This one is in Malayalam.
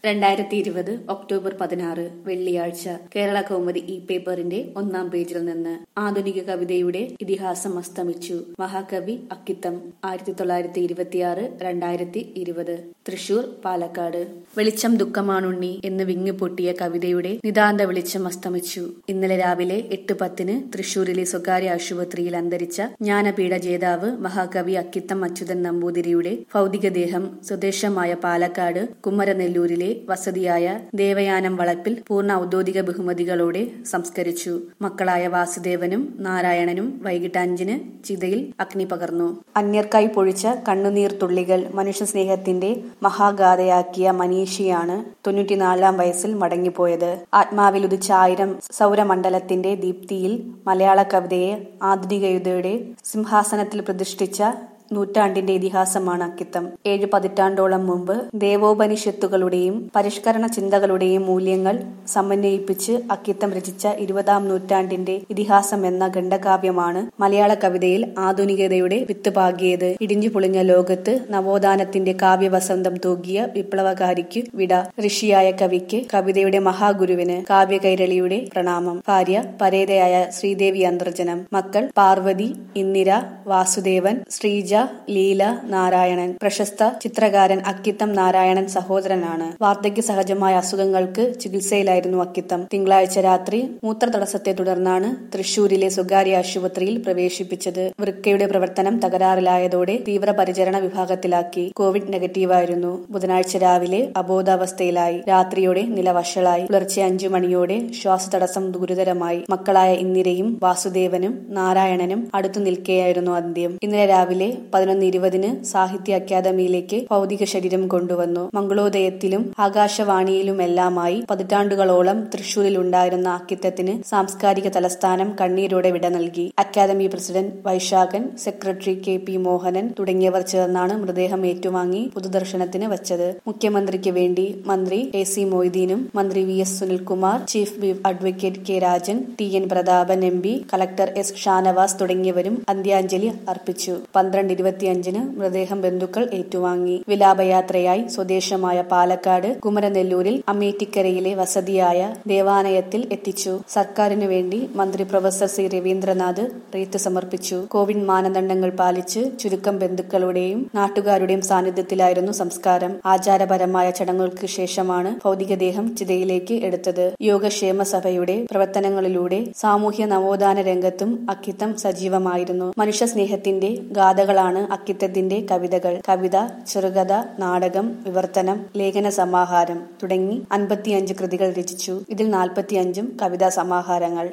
രണ്ടായിരത്തി ഇരുപത് ഒക്ടോബർ പതിനാറ് വെള്ളിയാഴ്ച കേരള കൗമുദി ഈ പേപ്പറിന്റെ ഒന്നാം പേജിൽ നിന്ന് ആധുനിക കവിതയുടെ ഇതിഹാസം അസ്തമിച്ചു മഹാകവി അക്കിത്തം ആയിരത്തി തൊള്ളായിരത്തി ഇരുപത്തിയാറ് രണ്ടായിരത്തി ഇരുപത് തൃശൂർ പാലക്കാട് വെളിച്ചം ദുഃഖമാണുണ്ണി എന്ന് വിങ്ങിപ്പൊട്ടിയ കവിതയുടെ നിതാന്ത വെളിച്ചം അസ്തമിച്ചു ഇന്നലെ രാവിലെ എട്ട് പത്തിന് തൃശൂരിലെ സ്വകാര്യ ആശുപത്രിയിൽ അന്തരിച്ച ജ്ഞാനപീഠ ജേതാവ് മഹാകവി അക്കിത്തം അച്യുതൻ നമ്പൂതിരിയുടെ ഭൗതികദേഹം സ്വദേശമായ പാലക്കാട് കുമ്മരനെല്ലൂരിലെ വസതിയായ ദേവയാനം വളപ്പിൽ പൂർണ്ണ ഔദ്യോഗിക ബഹുമതികളോടെ സംസ്കരിച്ചു മക്കളായ വാസുദേവനും നാരായണനും വൈകിട്ട് അഞ്ചിന് ചിതയിൽ അഗ്നി പകർന്നു അന്യർക്കായി പൊഴിച്ച കണ്ണുനീർ തുള്ളികൾ മനുഷ്യ സ്നേഹത്തിന്റെ മഹാഗാഥയാക്കിയ മനീഷിയാണ് തൊണ്ണൂറ്റിനാലാം വയസ്സിൽ മടങ്ങിപ്പോയത് ആത്മാവിൽ ഉദിച്ച ആയിരം സൗരമണ്ഡലത്തിന്റെ ദീപ്തിയിൽ മലയാള കവിതയെ ആധുനികതയുടെ സിംഹാസനത്തിൽ പ്രതിഷ്ഠിച്ച നൂറ്റാണ്ടിന്റെ ഇതിഹാസമാണ് അക്കിത്തം ഏഴ് പതിറ്റാണ്ടോളം മുമ്പ് ദേവോപനിഷത്തുകളുടെയും പരിഷ്കരണ ചിന്തകളുടെയും മൂല്യങ്ങൾ സമന്വയിപ്പിച്ച് അക്കിത്തം രചിച്ച ഇരുപതാം നൂറ്റാണ്ടിന്റെ ഇതിഹാസം എന്ന ഖണ്ഡകാവ്യമാണ് മലയാള കവിതയിൽ ആധുനികതയുടെ വിത്ത് പാകിയത് ഇടിഞ്ഞു പൊളിഞ്ഞ ലോകത്ത് നവോത്ഥാനത്തിന്റെ കാവ്യവസന്തം തൂകിയ വിപ്ലവകാരിക്ക് വിട ഋഷിയായ കവിക്ക് കവിതയുടെ മഹാഗുരുവിന് കാവ്യകൈരളിയുടെ പ്രണാമം ഭാര്യ പരേതയായ ശ്രീദേവി അന്തർജനം മക്കൾ പാർവതി ഇന്ദിര വാസുദേവൻ ശ്രീജ ലീല നാരായണൻ പ്രശസ്ത ചിത്രകാരൻ അക്കിത്തം നാരായണൻ സഹോദരനാണ് വാർദ്ധക്യ സഹജമായ അസുഖങ്ങൾക്ക് ചികിത്സയിലായിരുന്നു അക്കിത്തം തിങ്കളാഴ്ച രാത്രി മൂത്രതടസ്സത്തെ തുടർന്നാണ് തൃശൂരിലെ സ്വകാര്യ ആശുപത്രിയിൽ പ്രവേശിപ്പിച്ചത് വൃക്കയുടെ പ്രവർത്തനം തകരാറിലായതോടെ തീവ്രപരിചരണ വിഭാഗത്തിലാക്കി കോവിഡ് നെഗറ്റീവായിരുന്നു ബുധനാഴ്ച രാവിലെ അബോധാവസ്ഥയിലായി രാത്രിയോടെ നില വഷളായി പുലർച്ചെ അഞ്ചു മണിയോടെ ശ്വാസതടസ്സം ഗുരുതരമായി മക്കളായ ഇന്ദിരയും വാസുദേവനും നാരായണനും അടുത്തു നിൽക്കെയായിരുന്നു അന്ത്യം ഇന്നലെ രാവിലെ പതിനൊന്ന് ഇരുപതിന് സാഹിത്യ അക്കാദമിയിലേക്ക് ഭൗതിക ശരീരം കൊണ്ടുവന്നു മംഗളോദയത്തിലും ആകാശവാണിയിലുമെല്ലാമായി പതിറ്റാണ്ടുകളോളം തൃശൂരിൽ ഉണ്ടായിരുന്ന അക്കിത്തത്തിന് സാംസ്കാരിക തലസ്ഥാനം കണ്ണീരോടെ വിട നൽകി academy president Vaisakhan secretary K P Mohanan തുടങ്ങിയവർ ചേർന്നാണ് മൃതദേഹം ഏറ്റുവാങ്ങി പൊതുദർശനത്തിന് വച്ചത് മുഖ്യമന്ത്രിക്ക് വേണ്ടി മന്ത്രി എ സി മൊയ്തീനും മന്ത്രി V S Sunilkumar chief whip advocate K Rajan T N Prathapan M P collector S Shanavas തുടങ്ങിയവരും അന്ത്യാഞ്ജലി അർപ്പിച്ചു പന്ത്രണ്ട് ഇരുപത്തിയഞ്ചിന് മൃതദേഹം ബന്ധുക്കൾ ഏറ്റുവാങ്ങി വിലാപയാത്രയായി സ്വദേശമായ പാലക്കാട് കുമരനെല്ലൂരിൽ അമേറ്റിക്കരയിലെ വസതിയായ ദേവാലയത്തിൽ എത്തിച്ചു സർക്കാരിനു വേണ്ടി മന്ത്രി പ്രൊഫസർ സി രവീന്ദ്രനാഥ് റീത്ത് സമർപ്പിച്ചു കോവിഡ് മാനദണ്ഡങ്ങൾ പാലിച്ച് ചുരുക്കം ബന്ധുക്കളുടെയും നാട്ടുകാരുടെയും സാന്നിധ്യത്തിലായിരുന്നു സംസ്കാരം ആചാരപരമായ ചടങ്ങുകൾക്ക് ശേഷമാണ് ഭൗതികദേഹം ചിതയിലേക്ക് എടുത്തത് യോഗക്ഷേമ സഭയുടെ പ്രവർത്തനങ്ങളിലൂടെ സാമൂഹ്യ നവോത്ഥാന രംഗത്തും അക്കിത്തം സജീവമായിരുന്നു മനുഷ്യ സ്നേഹത്തിന്റെ ഗാഥകളാണ് അക്കിത്തത്തിന്റെ കവിതകൾ കവിത ചെറുകഥ നാടകം വിവർത്തനം ലേഖന സമാഹാരം തുടങ്ങി അൻപത്തിയഞ്ച് കൃതികൾ രചിച്ചു ഇതിൽ നാൽപ്പത്തിയഞ്ചും കവിതാ സമാഹാരങ്ങൾ